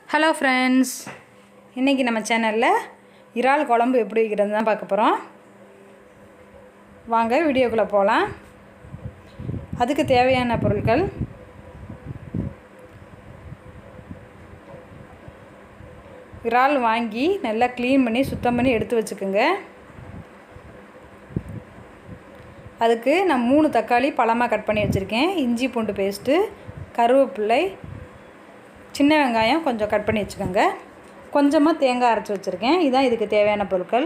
hello friends இன்றைக்கி நம்ம சேனலில் இறால் குழம்பு எப்படி வைக்கிறது தான் பார்க்க போகிறோம் வாங்க வீடியோக்குள்ளே போகலாம் அதுக்கு தேவையான பொருட்கள் இறால் வாங்கி நல்லா க்ளீன் பண்ணி சுத்தம் பண்ணி எடுத்து வச்சுக்கோங்க அதுக்கு நான் மூணு தக்காளி பழமாக கட் பண்ணி வச்சுருக்கேன் இஞ்சி பூண்டு பேஸ்ட்டு கருவேப்பிள்ளை சின்ன வெங்காயம் கொஞ்சம் கட் பண்ணி வச்சுக்கோங்க கொஞ்சமாக தேங்காய் அரைச்சி வச்சுருக்கேன் இதுதான் இதுக்கு தேவையான பொருட்கள்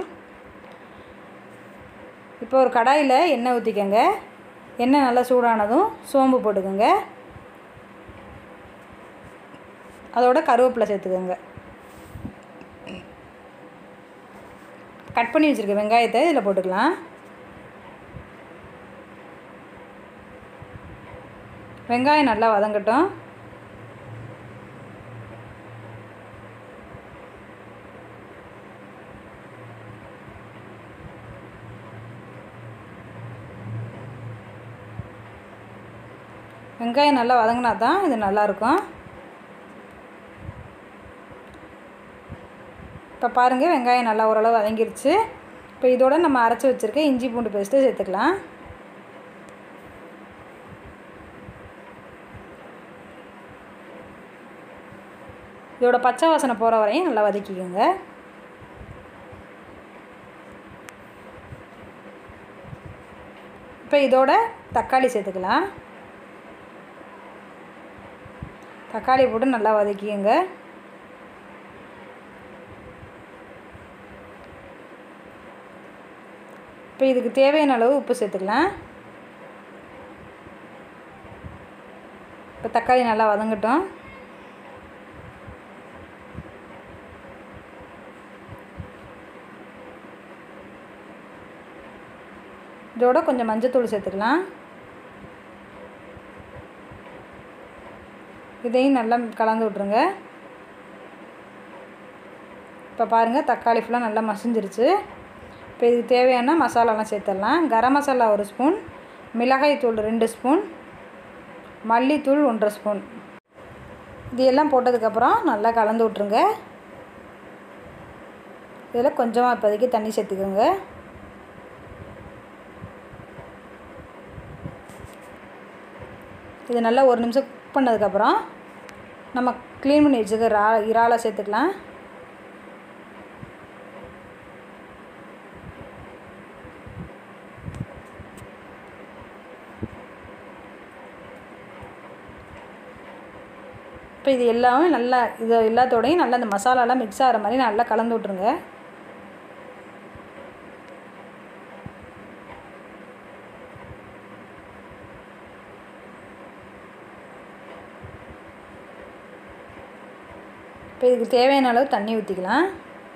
இப்போ ஒரு கடாயில் எண்ணெய் ஊற்றிக்கோங்க எண்ணெய் நல்லா சூடானதும் சோம்பு போட்டுக்கோங்க அதோட கருவேப்பிலை சேர்த்துக்கோங்க கட் பண்ணி வச்சுருக்க வெங்காயத்தை இதில் போட்டுக்கலாம் வெங்காயம் நல்லா வதங்கட்டும் வெங்காயம் நல்லா வதங்கினா தான் இது நல்லாயிருக்கும் இப்போ பாருங்கள் வெங்காயம் நல்லா ஓரளவு வதங்கிருச்சு இப்போ இதோட நம்ம அரைச்சி வச்சுருக்க இஞ்சி பூண்டு பேஸ்ட்டு சேர்த்துக்கலாம் இதோட பச்சை வாசனை போகிற வரையும் நல்லா வதக்கிக்கோங்க இப்போ இதோட தக்காளி சேர்த்துக்கலாம் தக்காளி போட்டு நல்லா வதக்கிக்கோங்க இப்போ இதுக்கு தேவையான அளவு உப்பு சேர்த்துக்கலாம் இப்போ தக்காளி நல்லா வதங்கட்டும் இதோட கொஞ்சம் மஞ்சத்தூள் சேர்த்துக்கலாம் இதையும் நல்லா கலந்து விட்ருங்க இப்போ பாருங்கள் தக்காளி ஃபுல்லாக நல்லா மசிஞ்சிருச்சு இப்போ இதுக்கு தேவையான மசாலாலாம் சேர்த்துடலாம் கரம் மசாலா ஒரு ஸ்பூன் மிளகாய் தூள் ரெண்டு ஸ்பூன் மல்லித்தூள் ஒன்றரை ஸ்பூன் இது எல்லாம் போட்டதுக்கப்புறம் நல்லா கலந்து விட்ருங்க இதில் கொஞ்சமாக இப்போதைக்கு தண்ணி சேர்த்துக்கோங்க இது நல்லா ஒரு நிமிஷம் குக் பண்ணதுக்கப்புறம் நம்ம க்ளீன் பண்ணி வச்சுக்க ரா இறாலை சேர்த்துக்கலாம் இப்போ இது எல்லாமே நல்லா இது எல்லாத்தோடையும் நல்லா அந்த மசாலாலாம் மிக்ஸ் ஆகிற மாதிரி நல்லா கலந்து விட்ருங்க இப்போ இதுக்கு தேவையான அளவு தண்ணி ஊற்றிக்கலாம்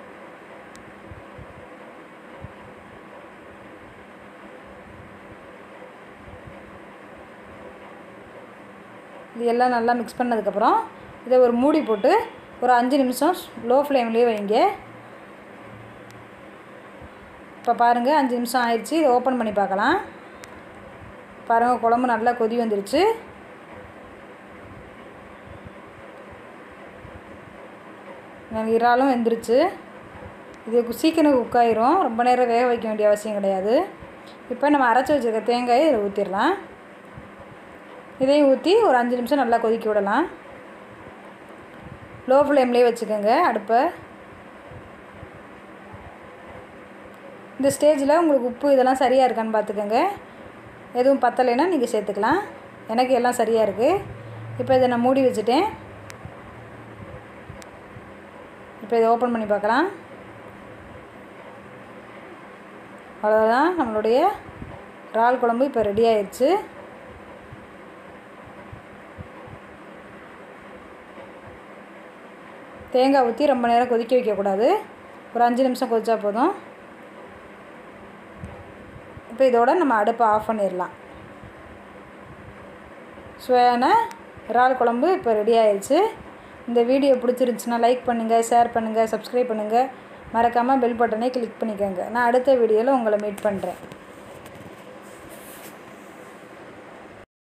இது எல்லாம் நல்லா மிக்ஸ் பண்ணதுக்கப்புறம் இதை ஒரு மூடி போட்டு ஒரு அஞ்சு நிமிஷம் லோ ஃப்ளேம்லேயே வைங்க இப்போ பாருங்கள் அஞ்சு நிமிஷம் ஆயிடுச்சு இதை ஓப்பன் பண்ணி பார்க்கலாம் பாருங்கள் குழம்பு நல்லா கொதி வந்துருச்சு இறாலும் வெந்துருச்சு இது சீக்கிரம் குக் ஆயிரும் ரொம்ப நேரம் வேக வைக்க வேண்டிய அவசியம் கிடையாது இப்போ நம்ம அரைச்சி வச்சுருக்க தேங்காயை இதில் ஊற்றிடலாம் இதையும் ஊற்றி ஒரு அஞ்சு நிமிஷம் நல்லா கொதிக்க விடலாம் லோ ஃப்ளேம்லேயே வச்சுக்கோங்க அடுப்பை இந்த ஸ்டேஜில் உங்களுக்கு உப்பு இதெல்லாம் சரியாக இருக்கான்னு பார்த்துக்கோங்க எதுவும் பத்தலைன்னா நீங்கள் சேர்த்துக்கலாம் எனக்கு எல்லாம் சரியாக இருக்குது இப்போ இதை நான் மூடி வச்சுட்டேன் இப்போ இதை ஓப்பன் பண்ணி பார்க்கலாம் அவ்வளோதான் நம்மளுடைய இறால் குழம்பு இப்போ ரெடி ஆயிடுச்சு தேங்காய் ஊற்றி ரொம்ப நேரம் கொதிக்க வைக்கக்கூடாது ஒரு அஞ்சு நிமிஷம் கொதிச்சா போதும் இப்போ இதோட நம்ம அடுப்பை ஆஃப் பண்ணிடலாம் சுவையான இறால் குழம்பு இப்போ ரெடி ஆயிடுச்சு இந்த வீடியோ பிடிச்சிருந்துச்சுன்னா லைக் பண்ணுங்கள் ஷேர் பண்ணுங்கள் சப்ஸ்கிரைப் பண்ணுங்கள் மறக்காமல் பெல் பட்டனை கிளிக் பண்ணிக்கோங்க நான் அடுத்த வீடியோவில் உங்களை மீட் பண்ணுறேன்